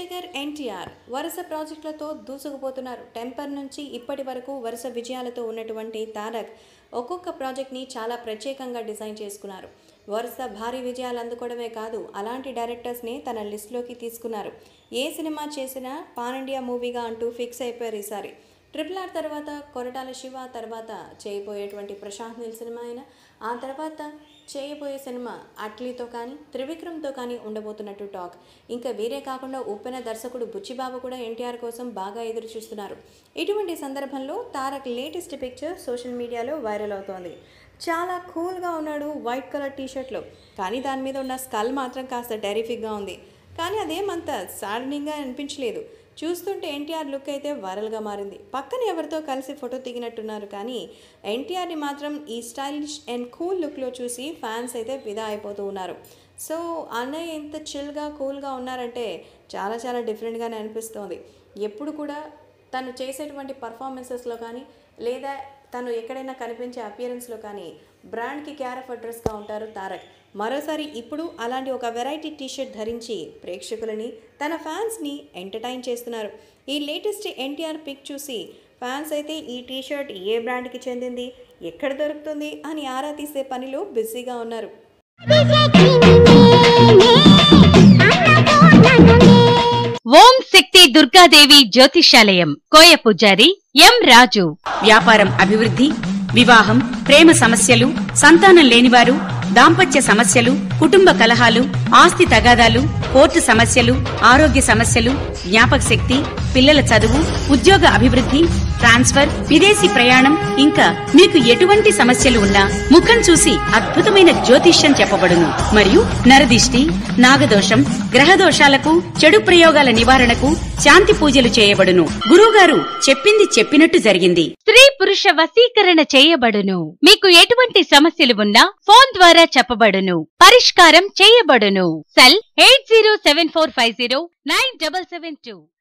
tiger NTR వరుస ప్రాజెక్టులతో దూసుకుపోతున్నారు temper నుంచి ఇప్పటి వరకు వరుస విజయాలతో ఉన్నటువంటి తారక్ ఒక్కొక్క ప్రాజెక్ట్ని చాలా ప్రత్యేకంగా డిజైన్ చేసుకున్నారు వరుస భారీ విజయాలు అందుకోవడమే కాదు అలాంటి డైరెక్టర్స్ని తన లిస్టులోకి తీసుకున్నారు ఏ సినిమా చేసినా పాన్ ఇండియా మూవీగా అంటూ ఫిక్స్ అయిపోయారు ఈసారి ట్రిపుల్ ఆర్ తర్వాత కొరటాల శివ తర్వాత చేయబోయేటువంటి ప్రశాంత్ నీల్ సినిమా అయినా ఆ తర్వాత చేయబోయే సినిమా అట్లీతో కానీ త్రివిక్రమ్తో కానీ ఉండబోతున్నట్టు టాక్ ఇంకా వీరే కాకుండా ఉప్పెన దర్శకుడు బుచ్చిబాబు కూడా ఎన్టీఆర్ కోసం బాగా ఎదురు చూస్తున్నారు ఇటువంటి సందర్భంలో తారక్ లేటెస్ట్ పిక్చర్ సోషల్ మీడియాలో వైరల్ అవుతోంది చాలా కూల్గా ఉన్నాడు వైట్ కలర్ టీషర్ట్లో కానీ దాని మీద ఉన్న స్కల్ మాత్రం కాస్త టెరిఫిక్గా ఉంది కానీ అదేమంత సాడనింగ్గా అనిపించలేదు చూస్తుంటే ఎన్టీఆర్ లుక్ అయితే వైరల్గా మారింది పక్కన ఎవరితో కలిసి ఫోటో దిగినట్టున్నారు కానీ ఎన్టీఆర్ని మాత్రం ఈ స్టైలిష్ అండ్ కూల్ లుక్లో చూసి ఫ్యాన్స్ అయితే ఫిదా అయిపోతూ ఉన్నారు సో అన్నయ్య ఎంత చిల్గా కూల్గా ఉన్నారంటే చాలా చాలా డిఫరెంట్గానే అనిపిస్తోంది ఎప్పుడు కూడా తను చేసేటువంటి పర్ఫార్మెన్సెస్లో కానీ లేదా తను ఎక్కడైనా కనిపించే అపియరెన్స్లో కానీ బ్రాండ్కి క్యార్ ఆఫ్ అడ్రస్గా ఉంటారు తారక్ మరోసారి ఇప్పుడు అలాంటి ఒక వెరైటీ టీషర్ట్ ధరించి ప్రేక్షకులని తన ఫ్యాన్స్ని ఎంటర్టైన్ చేస్తున్నారు ఈ లేటెస్ట్ ఎన్టీఆర్ పిక్ చూసి ఫ్యాన్స్ అయితే ఈ టీషర్ట్ ఏ బ్రాండ్కి చెందింది ఎక్కడ దొరుకుతుంది అని ఆరా తీసే పనిలో బిజీగా ఉన్నారు ఓం శక్తి దుర్గాదేవి జ్యోతిషాలయం కోయ పూజారి ఎం రాజు వ్యాపారం అభివృద్ధి వివాహం ప్రేమ సమస్యలు సంతానం లేనివారు దాంపత్య సమస్యలు కుటుంబ కలహాలు ఆస్తి తగాదాలు కోర్టు సమస్యలు ఆరోగ్య సమస్యలు జ్ఞాపక శక్తి పిల్లల చదువు ఉద్యోగ అభివృద్ధి ట్రాన్స్ఫర్ విదేశీ ప్రయాణం ఇంకా మీకు ఎటువంటి సమస్యలు ఉన్నా ముఖం చూసి అద్భుతమైన జ్యోతిష్యం చెప్పబడును మరియు నరదిష్టి నాగదోషం గ్రహ దోషాలకు చెడు ప్రయోగాల నివారణకు శాంతి పూజలు చేయబడును గురువుగారు చెప్పింది చెప్పినట్టు జరిగింది స్త్రీ పురుష వశీకరణ చేయబడును మీకు ఎటువంటి సమస్యలు ఉన్నా ఫోన్ ద్వారా చెప్పబడును పరిష్కారం చేయబడును cell eight zero seven four five zero nine double seven two